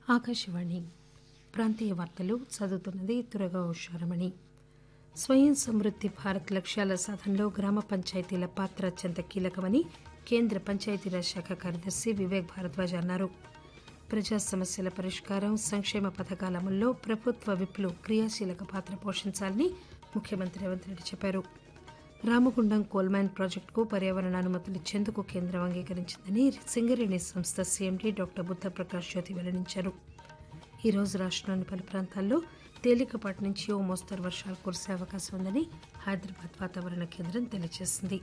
ఆకాశవాణి ప్రాంతీయ వార్తలు చదువుతున్నది తురగా ఉషారమణి స్వయం సమృద్ది భారత్ లక్ష్యాల సాధనలో గ్రామ పంచాయతీల పాత్ర అత్యంత కీలకమని కేంద్ర పంచాయతీరాజ్ శాఖ కార్యదర్శి వివేక్ భారద్వాజ్ అన్నారు ప్రజా సమస్యల పరిష్కారం సంక్షేమ పథకాల అమల్లో ప్రభుత్వ విప్లు క్రియాశీలక పాత్ర పోషించాలని ముఖ్యమంత్రి రేవంత్ రెడ్డి చెప్పారు రామగుండం కోల్మైన్ ప్రాజెక్టుకు పర్యావరణ అనుమతులు ఇచ్చేందుకు కేంద్రం అంగీకరించిందని సింగరేణి సంస్థ సీఎండీ డాక్టర్ బుద్ధప్రకాష్ జ్యోతి వెల్లడించారు ఈ రోజు రాష్టంలోని పలు ప్రాంతాల్లో తేలికపాటి నుంచి ఓ మోస్తరు వర్షాలు కురిసే అవకాశం ఉందని హైదరాబాద్ వాతావరణ కేంద్రం తెలియజేసింది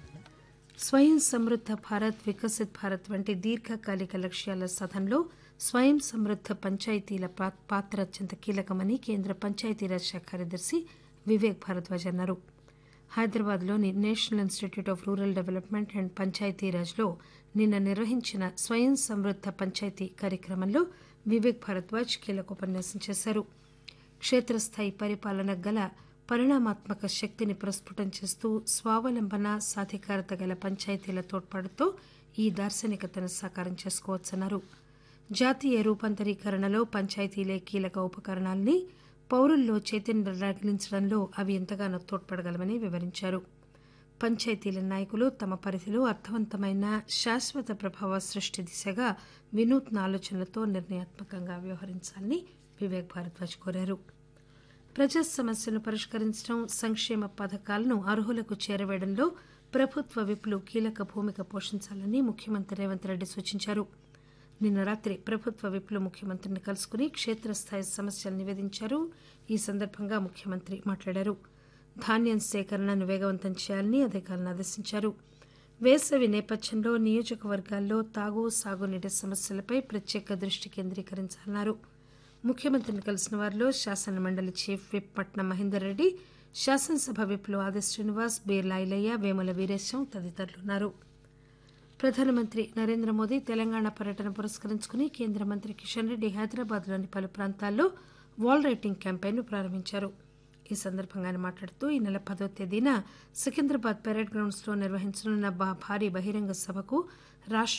స్వయం సమృద్ద భారత్ వికసిత్ భారత్ వంటి దీర్ఘకాలిక లక్ష్యాల సాధనలో స్వయం సమృద్ద పంచాయతీల పా- పాత్ర అత్యంత కీలకమని కేంద్ర పంచాయతీరాజ్ శాఖ కార్యదర్శి వివేక్ భారద్వాజ్ అన్నారు హైదరాబాద్లోని national institute of rural development and పంచాయతీరాజ్లో నిన్న నిర్వహించిన స్వయం సమృద్ద పంచాయతీ కార్యక్రమంలో వివేక్ భారద్వాజ్ కీలక ఉపన్యాసం చేశారు క్షేత్రస్థాయి పరిపాలన గల పరిణామాత్మక శక్తిని ప్రస్ఫుటం చేస్తూ స్వావలంబన సాధికారత గల పంచాయతీల తోడ్పాటుతో ఈ దార్శనికతను సాకారం చేసుకోవచ్చన్నారు జాతీయ రూపాంతరీకరణలో పంచాయతీలే కీలక ఉపకరణాలని పౌరుల్లో చైతన్యం రగిలించడంలో అవి ఎంతగానో తోడ్పడగలమని వివరించారు పంచాయతీల నాయకులు తమ పరిధిలో అర్థవంతమైన శాశ్వత ప్రభావ సృష్టి దిశగా వినూత్న ఆలోచనలతో నిర్ణయాత్మకంగా వ్యవహరించాలని వివేక్ భారద్వాజ్ కోరారు ప్రజా సమస్యలను పరిష్కరించడం సంక్షేమ పథకాలను అర్హులకు చేరవేయడంలో ప్రభుత్వ విప్లు కీలక భూమిక పోషించాలని ముఖ్యమంత్రి రేవంత్ రెడ్డి సూచించారు నిన్న రాత్రి ప్రభుత్వ విప్లు ముఖ్యమంత్రిని కలుసుకుని క్షేత్రస్థాయి సమస్యలు నివేదించారు ఈ సందర్భంగా ముఖ్యమంత్రి మాట్లాడారు ధాన్యం సేకరణను వేగవంతం చేయాలని అధికారులను ఆదేశించారు వేసవి నేపథ్యంలో నియోజకవర్గాల్లో తాగు సాగునీటి సమస్యలపై ప్రత్యేక దృష్టి కేంద్రీకరించాలన్నారు ముఖ్యమంత్రిని కలిసిన వారిలో శాసన మండలి చీఫ్ విప్ పట్నం మహేందర్ రెడ్డి శాసనసభ విప్లు ఆది శ్రీనివాస్ బీర్లా ఐలయ్య వేముల వీరేశం తదితరులున్నారు ప్రధానమంత్రి నరేంద్ర మోదీ తెలంగాణ పర్యటన పురస్కరించుకుని కేంద్ర మంత్రి కిషన్ రెడ్డి హైదరాబాద్లోని పలు ప్రాంతాల్లో వాల్ రైటింగ్ క్యాంపెయిన్ను ప్రారంభించారు ఈ సందర్భంగా ఆయన మాట్లాడుతూ ఈ నెల పదో తేదీన సికింద్రాబాద్ పెరేడ్ గ్రౌండ్స్ లో నిర్వహించనున్న భా- భారీ బహిరంగ సభకు రాష్ట